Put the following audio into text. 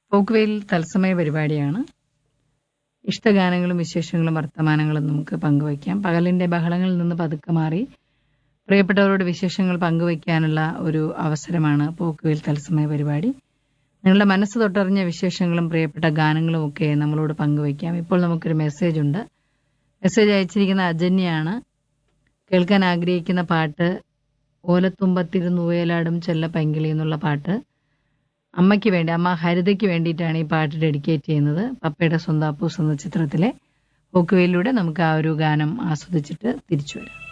പോക്കുവെയിൽ തത്സമയ പരിപാടിയാണ് ഇഷ്ടഗാനങ്ങളും വിശേഷങ്ങളും വർത്തമാനങ്ങളും നമുക്ക് പങ്കുവയ്ക്കാം പകലിന്റെ ബഹളങ്ങളിൽ നിന്ന് പതുക്കെ മാറി പ്രിയപ്പെട്ടവരോട് വിശേഷങ്ങൾ പങ്കുവയ്ക്കാനുള്ള ഒരു അവസരമാണ് പോക്കുവെയിൽ തത്സമയ പരിപാടി നിങ്ങളുടെ മനസ്സ് തൊട്ടറിഞ്ഞ വിശേഷങ്ങളും പ്രിയപ്പെട്ട ഗാനങ്ങളും ഒക്കെ നമ്മളോട് പങ്കുവയ്ക്കാം ഇപ്പോൾ നമുക്കൊരു മെസ്സേജ് ഉണ്ട് മെസ്സേജ് അയച്ചിരിക്കുന്ന അജന്യാണ് കേൾക്കാൻ ആഗ്രഹിക്കുന്ന പാട്ട് ഓലത്തുമ്പത്തിരുന്ന് ഊയലാടും ചെല്ല പൈങ്കിളി എന്നുള്ള പാട്ട് അമ്മയ്ക്ക് വേണ്ടി അമ്മ ഹരിതയ്ക്ക് വേണ്ടിയിട്ടാണ് ഈ പാട്ട് ഡെഡിക്കേറ്റ് ചെയ്യുന്നത് പപ്പയുടെ സ്വന്തം അപ്പൂസ് എന്ന ചിത്രത്തിലെ പോക്കുവയിലൂടെ നമുക്ക് ആ ഒരു ഗാനം ആസ്വദിച്ചിട്ട് തിരിച്ചു വരാം